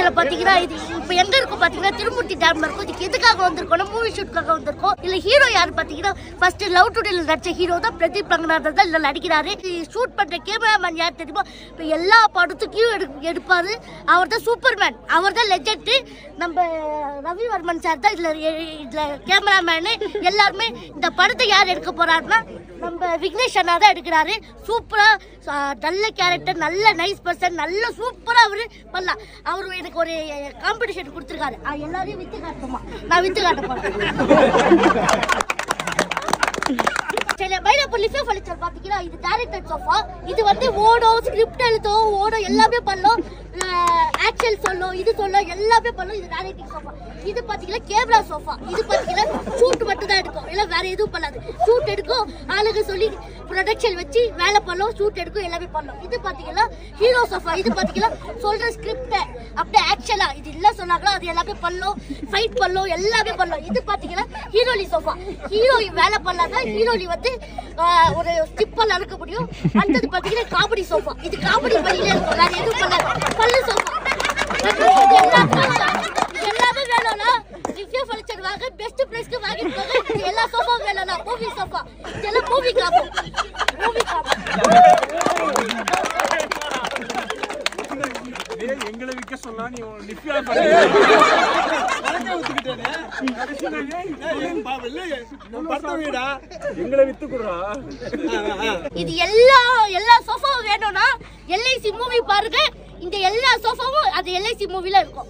படத்துல பாத்தீங்கன்னா இது இப்ப எங்க இருக்கும் பாத்தீங்கன்னா திருமூர்த்தி டேம்ல இருக்கும் இதுக்கு எதுக்காக வந்திருக்கோம் மூவி ஷூட்காக வந்திருக்கோம் இல்ல ஹீரோ யாரு பாத்தீங்கன்னா ஃபர்ஸ்ட் லவ் டுடேல நடிச்ச ஹீரோ தான் பிரதீப் ரங்கநாதன் தான் இதுல நடிக்கிறாரு ஷூட் பண்ற கேமராமேன் யார் தெரியுமா இப்ப எல்லா படத்துக்கும் எடு எடுப்பாரு அவர் தான் சூப்பர்மேன் அவர் தான் லெஜெண்ட் நம்ம ரவிவர்மன் சார் தான் இதுல எ- இதுல கேமராமேனு எல்லாருமே இந்த படத்தை யார் எடுக்க போறாருன்னா நம்ம விக்னேஷ் அண்ணா தான் எடுக்கிறாரு சூப்பரா ச- நல்ல கேரக்டர் நல்ல நைஸ் பர்சன் நல்ல சூப்பரா அவரு பண்ணலாம் அவரு எனக்கு ஒரு காம்படிஷன் கொடுத்துருக்காரு ஆ, எல்லாரையும் வித்து காட்டுமா நான் வித்து காட்ட போறேன் சரி மயிலாப்பூர் லிஃபே ஃபர்னிச்சர் பாத்தீங்கன்னா இது டேரக்டர் சோஃபா இது வந்து ஓடும் ஸ்கிரிப்ட் எழுதும் ஓடும் எல்லாமே பண்ணும் ஆக்ஷன் சொல்லும் இது சொல்லும் எல்லாமே பண்ணும் இது டேரக்டிங் சோஃபா இது பாத்தீங்கன்னா கேமரா சோஃபா இது பாத்தீங்கன்னா ஷூட் மட்டும் தான் எடுக்கும் இல்ல வேற எதுவும் பண்ணாது ஷூட் எடுக்கும் ஆளுங்க சொல்லி ப்ரொடக்ஷன் வச்சு வேலை பண்ணும் ஷூட் எடுக்கும் எல்லாமே பண்ணும் இது பாத்தீங்கன்னா ஹீரோ சோஃபா இது பாத்தீங்கன்னா சொல்ற ஸ்கிரிப்ட் அப்படியே ஆக்ஷனா இது இல்ல சொன்னாங்களோ அது எல்லாமே பண்ணும் ஃபைட் பண்ணும் எல்லாமே பண்ணும் இது பாத்தீங்கன்னா ஹீரோலி சோஃபா ஹீரோயின் வேலை பண்ணாதான் ஹீரோலி வந்து ஆஹ், ஒரு ஸ்டிப்பல் அறுக்க முடியும் அடுத்தது பாத்தீங்கன்னா காமெடி சோஃபா இது காமெடி பண்ணிலே இருக்கும் வேற எதுவும் பண்ணாது பல்லு சோஃபா இது எல்லாமே இது எல்லாமே வேணும்னா ரிவ்யூ ஃபர்னிச்சர் வாங்க பெஸ்ட் பிரைஸ்க்கு வாங்கிட்டு போங்க இது எல்லா சோஃபாவும் வேணும்னா மூவி சோஃபா இதெல்லாம் மூவி காப்போம் மூவி காப்போம் ஏய், எங்களை விற்க சொன்னா நீ லிஃப்யா எங்களை வித்து குடுறா இது எல்லா எல்லா சோஃபாவும் வேணும்னா எல்ஐசி மூவி பாருங்க இந்த எல்லா சோஃபாவும் அது எல்ஐசி மூவில இருக்கும்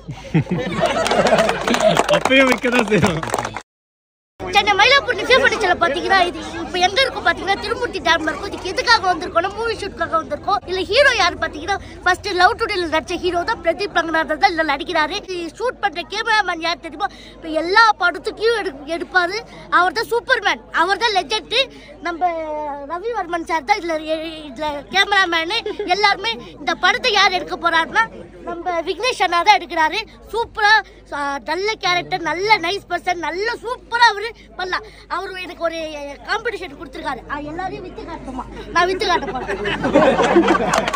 அப்பயும் விற்க தான் செய்யும் சென்னை மயிலாப்பூர் நிஃபே ஃபர்னிச்சர்ல பாத்தீங்கன்னா இது இப்ப எங்க இருக்கும் பாத்தீங்கன்னா திருமூர்த்தி டேம்ல இருக்கும் இதுக்கு எதுக்காக வந்திருக்கோம் மூவி ஷூட்காக வந்திருக்கோம் இல்ல ஹீரோ யாரு பாத்தீங்கன்னா ஃபர்ஸ்ட் லவ் டுடேல நடிச்ச ஹீரோ தான் பிரதீப் ரங்கநாதன் தான் இதுல நடிக்கிறாரு ஷூட் பண்ற கேமராமேன் யார் தெரியுமா இப்ப எல்லா படத்துக்கும் எடு எடுப்பாரு அவர் தான் சூப்பர்மேன் அவர் தான் லெஜெண்ட் நம்ம ரவிவர்மன் சார் தான் இதுல எ- இதுல கேமராமேனு எல்லாருமே இந்த படத்தை யார் எடுக்க போறாருன்னா நம்ம விக்னேஷ் அண்ணா தான் எடுக்கிறாரு சூப்பரா ச- நல்ல கேரக்டர் நல்ல நைஸ் பர்சன் நல்ல சூப்பரா அவரு பண்ணலாம் அவரு எனக்கு ஒரு காம்படிஷன் கொடுத்துருக்காரு ஆ, எல்லாரையும் வித்து காட்டுமா நான் வித்து காட்ட போறேன்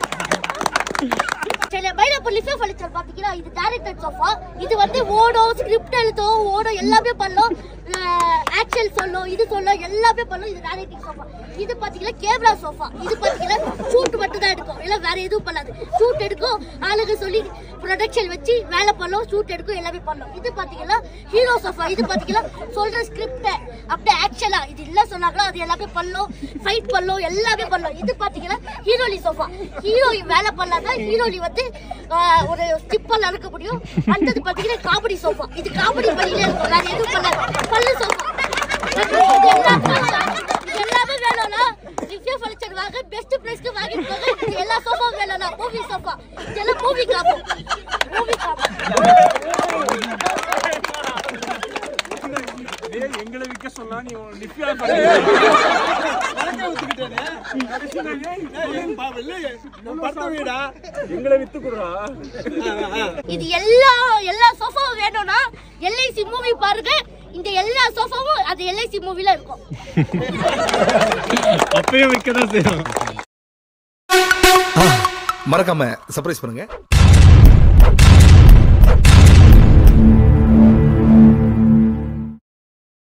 சரி மயிலாப்பூர் லிஃபே ஃபர்னிச்சர் பாத்தீங்கன்னா இது டேரக்டர் சோஃபா இது வந்து ஓடும் ஸ்கிரிப்ட் எழுதும் ஓடும் எல்லாமே பண்ணும் ஆக்ஷன் சொல்லும் இது சொல்லும் எல்லாமே பண்ணும் இது டேரக்டிங் சோஃபா இது பாத்தீங்கன்னா கேமரா சோஃபா இது பாத்தீங்கன்னா ஷூட் மட்டும் தான் எடுக்கும் இல்ல வேற எதுவும் பண்ணாது ஷூட் எடுக்கும் ஆளுங்க சொல்லி ப்ரொடக்ஷன் வச்சு வேலை பண்ணும் ஷூட் எடுக்கும் எல்லாமே பண்ணும் இது பாத்தீங்கன்னா ஹீரோ சோஃபா இது பாத்தீங்கன்னா சொல்ற ஸ்கிரிப்ட் அப்படியே ஆக்ஷனா இது இல்ல சொன்னாங்களோ அது எல்லாமே பண்ணும் ஃபைட் பண்ணும் எல்லாமே பண்ணும் இது பாத்தீங்கன்னா ஹீரோலி சோஃபா ஹீரோயின் வேலை பண்ணாதான் ஹீரோலி வந்து ஆஹ், ஒரு ஸ்டிப்பல் அறுக்க முடியும் அடுத்தது பாத்தீங்கன்னா காமெடி சோஃபா இது காமெடி பண்ணிலே இருக்கும் வேற எதுவும் பண்ணாது பல்லு சோஃபா இது எல்லாமே இது எல்லாமே வேணும்னா ரிவ்யூ ஃபர்னிச்சர் வாங்க பெஸ்ட் பிரைஸ்க்கு வாங்கிட்டு போங்க இது எல்லா சோஃபாவும் வேணும்னா மூவி சோஃபா இதெல்லாம் மூவி காப்போம் மூவி காப்போம் ஏய், எங்களை விற்க சொன்னா நீ லிஃப்யா எங்களை வித்து குடுறா இது எல்லா எல்லா சோஃபாவும் வேணும்னா எல்ஐசி மூவி பாருங்க இந்த எல்லா சோஃபாவும் அது எல்ஐசி மூவில இருக்கும் அப்பயும் விற்க தான் செய்யும் மறக்காம சர்ப்ரைஸ் பண்ணுங்க